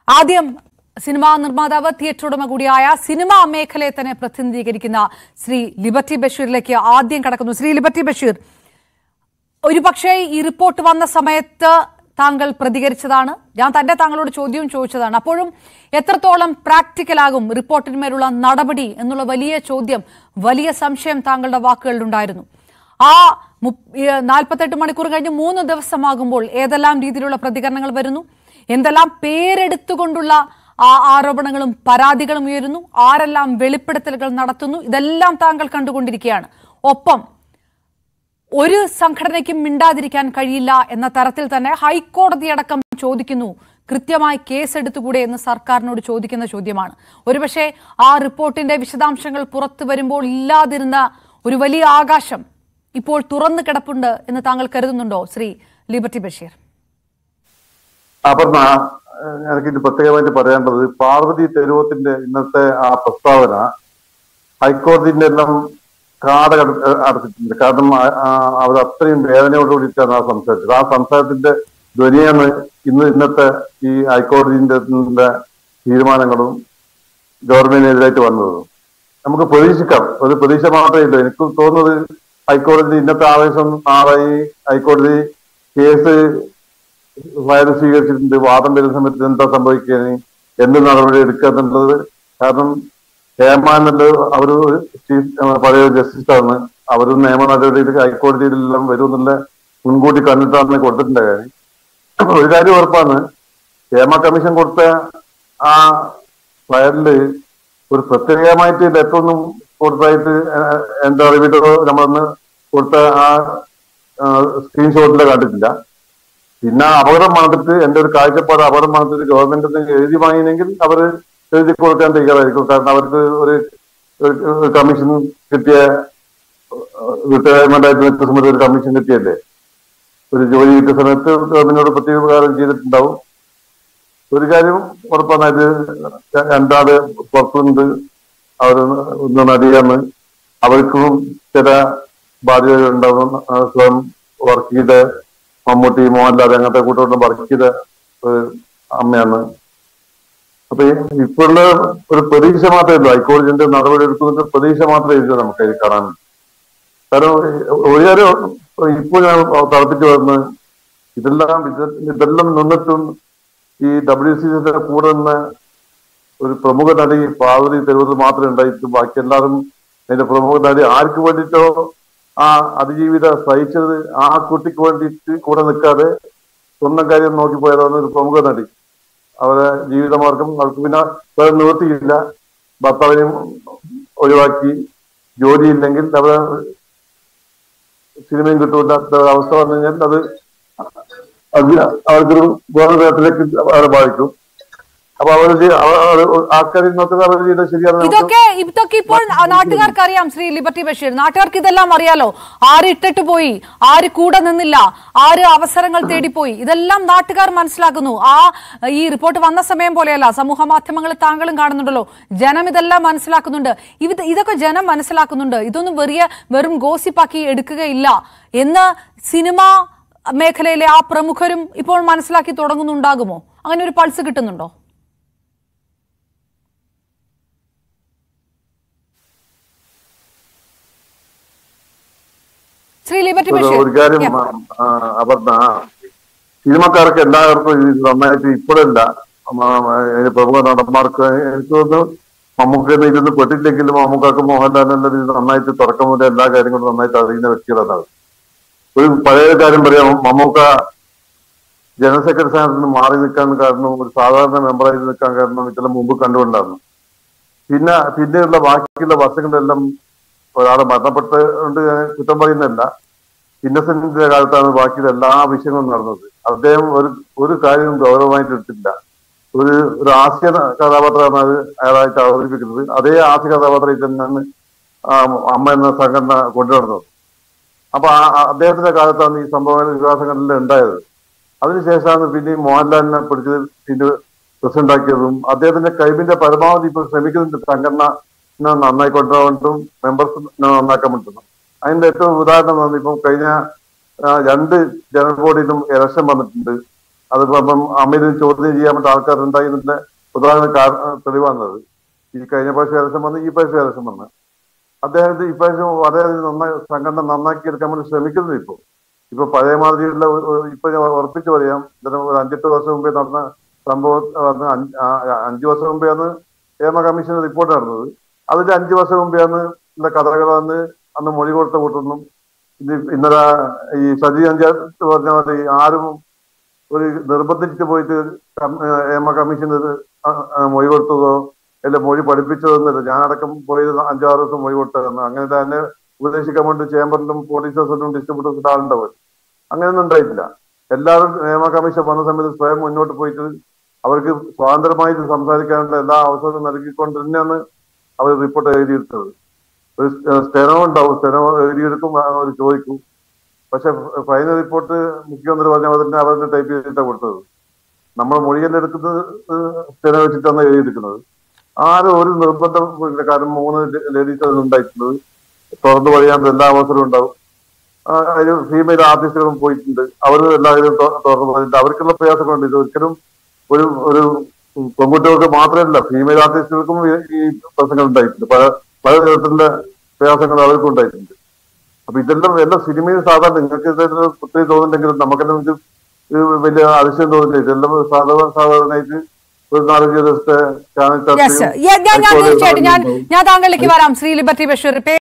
ആദ്യം സിനിമാ നിർമ്മാതാവ് തിയേറ്റർ ഉടമ കൂടിയായ സിനിമാ മേഖലയെ തന്നെ പ്രതിനിധീകരിക്കുന്ന ശ്രീ ലിബർട്ടി ബഷീറിലേക്ക് ആദ്യം കടക്കുന്നു ശ്രീ ലിബർട്ടി ബഷീർ ഒരുപക്ഷെ ഈ റിപ്പോർട്ട് വന്ന സമയത്ത് താങ്കൾ പ്രതികരിച്ചതാണ് ഞാൻ തന്നെ താങ്കളോട് ചോദ്യവും ചോദിച്ചതാണ് അപ്പോഴും എത്രത്തോളം പ്രാക്ടിക്കലാകും റിപ്പോർട്ടിന്മേലുള്ള നടപടി എന്നുള്ള വലിയ ചോദ്യം വലിയ സംശയം താങ്കളുടെ വാക്കുകളിലുണ്ടായിരുന്നു ആ നാൽപ്പത്തെട്ട് മണിക്കൂർ കഴിഞ്ഞ് മൂന്ന് ദിവസമാകുമ്പോൾ ഏതെല്ലാം രീതിയിലുള്ള പ്രതികരണങ്ങൾ വരുന്നു എന്തെല്ലാം പേരെടുത്തുകൊണ്ടുള്ള ആ ആരോപണങ്ങളും പരാതികളും ഉയരുന്നു ആരെല്ലാം വെളിപ്പെടുത്തലുകൾ നടത്തുന്നു ഇതെല്ലാം താങ്കൾ കണ്ടുകൊണ്ടിരിക്കുകയാണ് ഒപ്പം ഒരു സംഘടനയ്ക്കും മിണ്ടാതിരിക്കാൻ കഴിയില്ല എന്ന തരത്തിൽ തന്നെ ഹൈക്കോടതിയടക്കം ചോദിക്കുന്നു കൃത്യമായി കേസെടുത്തുകൂടെ എന്ന് സർക്കാരിനോട് ചോദിക്കുന്ന ചോദ്യമാണ് ഒരുപക്ഷെ ആ റിപ്പോർട്ടിന്റെ വിശദാംശങ്ങൾ പുറത്തു വരുമ്പോൾ ഇല്ലാതിരുന്ന ഒരു വലിയ ആകാശം ഇപ്പോൾ തുറന്നു കിടപ്പുണ്ട് എന്ന് താങ്കൾ കരുതുന്നുണ്ടോ ശ്രീ ലിബർട്ടി ബഷീർ അപർണ എനിക്ക് ഇത് പ്രത്യേകമായിട്ട് പറയാനുള്ളത് പാർവതി തെരുവത്തിന്റെ ഇന്നത്തെ ആ പ്രസ്താവന ഹൈക്കോടതിന്റെ എല്ലാം കാട അടച്ചിട്ടുണ്ട് കാരണം അവർ അത്രയും വേദനയോട് കൂടിയിട്ടാണ് ആ സംസാരിച്ചത് ആ സംസാരത്തിന്റെ ധ്വനിയാണ് ഇന്ന് ഇന്നത്തെ ഈ ഹൈക്കോടതിന്റെ തീരുമാനങ്ങളും ഗവൺമെന്റിനെതിരായിട്ട് വന്നത് നമുക്ക് പ്രതീക്ഷിക്കാം ഒരു പ്രതീക്ഷ മാത്രമേ ഇല്ല എനിക്ക് തോന്നുന്നത് ഹൈക്കോടതി ഇന്നത്തെ ആവേശം മാറായി ഹൈക്കോടതി കേസ് ഫയൽ സ്വീകരിച്ചിട്ടുണ്ട് വാദം വരുന്ന സമയത്ത് എന്താ സംഭവിക്കുക എന്ത് നടപടി എടുക്കുക എന്നുള്ളത് കാരണം ഹേമാനന്ദ അവര് ചീഫ് പഴയ ജസ്റ്റിസാണ് അവർ നിയമ നടപടിയിൽ ഹൈക്കോടതിയിലെല്ലാം വരുമെന്നുള്ള മുൻകൂട്ടി കണ്ടിട്ടാണ് കൊടുത്തിട്ടുണ്ട് കാര്യം ഒരു കാര്യം ഉറപ്പാണ് ഹേമ കമ്മീഷൻ കൊടുത്ത ആ ഫയലില് ഒരു പ്രത്യേകമായിട്ട് ലെറ്ററൊന്നും കൊടുത്തായിട്ട് എന്റെ അറിവിട്ടോ നമ്മളൊന്ന് കൊടുത്ത ആ സ്ക്രീൻഷോട്ടിൽ കണ്ടിട്ടില്ല പിന്നെ അപകടം മണത്തിട്ട് എന്റെ ഒരു കാഴ്ചപ്പാട് അപകടം മണത്തിട്ട് ഗവൺമെന്റ് എഴുതി വാങ്ങിയെങ്കിൽ അവർ എഴുതി കൊടുക്കാൻ തയ്യാറായിരിക്കും കാരണം അവർക്ക് ഒരു കമ്മീഷൻ കിട്ടിയ റിട്ടയർമെന്റ് ആയിട്ട് നിൽക്കുന്ന സമയത്ത് ഒരു കമ്മീഷൻ കിട്ടിയല്ലേ ഒരു ജോലി കിട്ടിയ സമയത്ത് ഗവൺമെന്റിനോട് പ്രത്യേക ഉപകാരം ചെയ്തിട്ടുണ്ടാവും ഒരു കാര്യം ഉറപ്പാണ് ഇത് രണ്ടാള് പുറത്തുണ്ട് അവർ ഒന്ന് നടിയാണ് അവർക്കും ചില ബാധ്യതകൾ ഉണ്ടാവും സ്വയം വർക്ക് ചെയ്ത മമ്മൂട്ടി മോഹൻലാൽ അങ്ങനത്തെ കൂട്ടം വർക്ക് ചെയ്ത ഒരു അമ്മയാണ് അപ്പൊ ഇപ്പോഴുള്ള ഒരു പ്രതീക്ഷ മാത്രമേ ഉള്ളൂ ഹൈക്കോടതിന്റെ നടപടി എടുക്കുന്ന പ്രതീക്ഷ മാത്രമേ ഇല്ല നമുക്ക് അതിൽ കാണാൻ കാരണം ഒരു കാര്യം ഇപ്പോൾ ഞാൻ തളപ്പിച്ചു വരുന്നത് ഇതെല്ലാം ഇതെല്ലാം നിന്നിട്ടും ഈ ഡബ്ല്യു സി സിന്റെ കൂടെ നിന്ന് ഒരു പ്രമുഖ നടി പാർവതി തെരുവത്ത് മാത്രമേ ഉണ്ടായിട്ടു ബാക്കി എല്ലാവരും അതിന്റെ പ്രമുഖ നടി ആർക്ക് വേണ്ടിയിട്ടോ ആ അതിജീവിത സഹിച്ചത് ആ കുട്ടിക്ക് വേണ്ടിയിട്ട് കൂടെ നിൽക്കാതെ സ്വന്തം കാര്യം നോക്കി പോയതാണ് ഒരു പ്രമുഖ നടി അവരെ ജീവിതമാർഗം അവർക്ക് പിന്നെ വേറെ നിവൃത്തിയില്ല ഭർത്താവിനെയും ഒഴിവാക്കി ജോലിയില്ലെങ്കിൽ അവരെ സിനിമയും കിട്ടൂല്ലാത്ത അവസ്ഥ വന്നു കഴിഞ്ഞാൽ അത് അത് അവർക്കൊരു വേറെ തരത്തിലേക്ക് അവരെ ബാധിക്കും അപ്പൊ അവർ ആൾക്കാർ ഇന്നത്തെ അവർ ചെയ്ത ശരിയാണ് ഇതൊക്കെ ഇതൊക്കെ ഇപ്പോൾ നാട്ടുകാർക്ക് അറിയാം ശ്രീ ലിബർട്ടി ബഷീർ നാട്ടുകാർക്ക് ഇതെല്ലാം അറിയാലോ ആര് ഇട്ടിട്ട് പോയി ആര് കൂടെ നിന്നില്ല ആര് അവസരങ്ങൾ തേടിപ്പോയി ഇതെല്ലാം നാട്ടുകാർ മനസ്സിലാക്കുന്നു ആ ഈ റിപ്പോർട്ട് വന്ന സമയം പോലെയല്ല സമൂഹ മാധ്യമങ്ങളിൽ താങ്കളും കാണുന്നുണ്ടല്ലോ ജനം ഇതെല്ലാം മനസ്സിലാക്കുന്നുണ്ട് ഇത് ഇതൊക്കെ ജനം മനസ്സിലാക്കുന്നുണ്ട് ഇതൊന്നും വെറിയ വെറും ഗോസിപ്പാക്കി എടുക്കുകയില്ല എന്ന് സിനിമ മേഖലയിലെ ആ പ്രമുഖരും ഇപ്പോൾ മനസ്സിലാക്കി തുടങ്ങുന്നുണ്ടാകുമോ അങ്ങനെ ഒരു പൾസ് കിട്ടുന്നുണ്ടോ ശ്രീ ലിബർട്ടി ബഷീർ ഒരു കാര്യം അപർണ സിനിമക്കാർക്ക് എല്ലാവർക്കും ഇത് നന്നായിട്ട് ഇപ്പോഴല്ല പ്രമുഖ നടന്മാർക്ക് എനിക്ക് തോന്നുന്നു മമ്മൂക്ക ഇതിന് പെട്ടില്ലെങ്കിലും മമ്മൂക്കാർക്ക് മോഹൻലാലിന്റെ ഇത് നന്നായിട്ട് തുടക്കം മുതൽ എല്ലാ കാര്യങ്ങളും നന്നായിട്ട് അറിയുന്ന വ്യക്തികളാണ് ഒരു പഴയ കാര്യം പറയാം മമ്മൂക്ക ജനറൽ സെക്രട്ടറി സ്ഥാനത്ത് നിന്ന് മാറി നിൽക്കാൻ കാരണം ഒരു സാധാരണ മെമ്പറായി നിൽക്കാൻ കാരണം ഇതെല്ലാം മുമ്പ് കണ്ടുകൊണ്ടാണ് പിന്നെ പിന്നെയുള്ള ബാക്കിയുള്ള വർഷങ്ങളിലെല്ലാം ഒരാളെ മരണപ്പെട്ടുകൊണ്ട് കുറ്റം പറയുന്നതല്ല ഇന്നസെന്റിന്റെ കാലത്താണ് ബാക്കിയുള്ള എല്ലാ വിഷയങ്ങളും നടന്നത് അദ്ദേഹം ഒരു ഒരു കാര്യവും ഗൗരവമായിട്ട് എടുത്തില്ല ഒരു ഒരു ഹാസ്യ കഥാപാത്രമാണ് അത് അയാളായിട്ട് അവതരിപ്പിക്കുന്നത് അതേ ഹാസ്യ കഥാപാത്രത്തിൽ തന്നെയാണ് അമ്മ എന്ന സംഘടന കൊണ്ടുവരുന്നത് അപ്പൊ അദ്ദേഹത്തിന്റെ കാലത്താണ് ഈ സംഭവങ്ങൾ വികാസങ്ങളെല്ലാം ഉണ്ടായത് അതിനുശേഷമാണ് പിന്നെ മോഹൻലാലിനെ പിടിച്ച് പിന്നെ പ്രസിഡന്റ് ആക്കിയതും അദ്ദേഹത്തിന്റെ കഴിവിന്റെ പരമാവധി ഇപ്പോൾ ശ്രമിക്കുന്നുണ്ട് സംഘടന നന്നായി കൊണ്ടുപോകാനും മെമ്പേഴ്സ് നന്നാക്കാൻ പറ്റുന്നു അതിന്റെ ഏറ്റവും ഉദാഹരണം ഇപ്പം കഴിഞ്ഞ രണ്ട് ജനറൽ ബോഡിയിലും ഇലക്ഷൻ വന്നിട്ടുണ്ട് അതിപ്പോ അപ്പം അമീരിന് ചോദ്യം ചെയ്യാൻ വേണ്ടി ആൾക്കാരുണ്ടായി എന്നതിന്റെ പ്രധാന കാര- തെളിവാണത് ഈ കഴിഞ്ഞ പ്രാവശ്യം ഏകദേശം വന്ന് ഈ പ്രാവശ്യം ഏകദേശം വന്ന് അദ്ദേഹം ഈ പ്രാവശ്യം വളരെയധികം നന്നായി സംഘടന നന്നാക്കി എടുക്കാൻ വേണ്ടി ശ്രമിക്കുന്നു ഇപ്പൊ ഇപ്പൊ പഴയ മാതിരിയുള്ള ഒരു- ഒരു- ഇപ്പൊ ഞാൻ ഉറപ്പിച്ചു പറയാം ഇതിന് ഒരു അഞ്ചെട്ട് വർഷം മുമ്പേ നടന്ന സംഭവം വന്ന് അഞ്ച് ആ- അഞ്ചു വർഷം മുമ്പെയാണ് നിയമ കമ്മീഷൻ റിപ്പോർട്ട് നടന്നത് അതിൽ അഞ്ചു വർഷം മുമ്പെയാണ് ഇതിന്റെ കഥകൾ വന്ന് അന്ന് മൊഴി കൊടുത്ത കൂട്ടൊന്നും ഇത് ഇന്നലെ ഈ സജി അഞ്ചാത്ത് പറഞ്ഞ പോലെ ഈ ആരും ഒരു നിർബന്ധിച്ച് പോയിട്ട് കം- ഏഹ് നിയമ കമ്മീഷൻ ഇത് അ- ആ മൊഴി കൊടുത്തതോ അല്ല മൊഴി പഠിപ്പിച്ചതൊന്നുമില്ല ഞാനടക്കം പോയത് അഞ്ചാറ് ദിവസം മൊഴി കൊടുത്തതെന്ന് അങ്ങനെ തന്നെ ഉപദേശിക്കാൻ വേണ്ടി ചേംബറിലും പോലീസ് സ്റ്റേഷനിലും ഡിസ്ട്രിബ്യൂട്ടേഴ്സിന്റെ ആളുണ്ടാവും അങ്ങനെയൊന്നും ഉണ്ടായിട്ടില്ല എല്ലാവരും നിയമ കമ്മീഷൻ വന്ന സമയത്ത് സ്വയം മുന്നോട്ട് പോയിട്ട് അവർക്ക് സ്വാതന്ത്ര്യമായിട്ട് സംസാരിക്കാനുള്ള എല്ലാ അവസരവും നൽകിക്കൊണ്ട് തന്നെയാണ് അവർ റിപ്പോർട്ട് എഴുതിയെടുത്തത് ഒരു സ്റ്റെനോ ഉണ്ടാവും സ്റ്റെനോ എഴുതിയെടുക്കും അവർ ചോദിക്കും പക്ഷെ ഫൈനൽ റിപ്പോർട്ട് മുഖ്യമന്ത്രി പറഞ്ഞ പോലെ തന്നെ അവരുടെ ടൈപ്പ് ചെയ്തിട്ടാണ് കൊടുത്തത് നമ്മൾ മൊഴിയെല്ലാം എടുക്കുന്നത് സ്റ്റെനോ വെച്ചിട്ടാണ് എഴുതിയെടുക്കുന്നത് ആരും ഒരു നിർബന്ധം ഇല്ല. കാരണം മൂന്ന് ലേഡീസ് ഉണ്ടായിട്ടുള്ളത് തുറന്നു പറയാൻ എല്ലാ അവസരവും ഉണ്ടാവും ആ, അതിൽ ഫീമെയിൽ ആർട്ടിസ്റ്റുകളും പോയിട്ടുണ്ട് അവർ എല്ലാവരും തു- തുറന്നു പറഞ്ഞിട്ട് അവർക്കുള്ള പ്രയാസങ്ങളുണ്ട് ഇത് ഒരിക്കലും ഒരു ഒരു പെൺകുട്ടികൾക്ക് മാത്രമല്ല ഫീമെയിൽ ആർട്ടിസ്റ്റുകൾക്കും ഈ- ഈ പ്രശ്നങ്ങൾ ഉണ്ടായിട്ടുണ്ട് പല പല തരത്തിലുള്ള പ്രയാസങ്ങൾ അവർക്കും ഉണ്ടായിട്ടുണ്ട് അപ്പൊ ഇതെല്ലാം എല്ലാ സിനിമയും സാധാരണ നിങ്ങൾക്ക് ഇതെല്ലാം പ്രത്യേകം തോന്നുന്നുണ്ടെങ്കിലും നമുക്കെല്ലാം ഇത് ഇത് വലിയ അതിശയം തോന്നില്ല ഇതെല്ലാം സാധാരണ സാധാരണയായിട്ട് ഒരു നാലഞ്ച് ദിവസത്തെ ചാനൽ യെസ് ഞാൻ ഞാൻ തീർച്ചയായിട്ടും ഞാൻ ഞാൻ താങ്കളിലേക്ക് വരാം ശ്രീ ലിബർട്ടി ബഷീർ പേ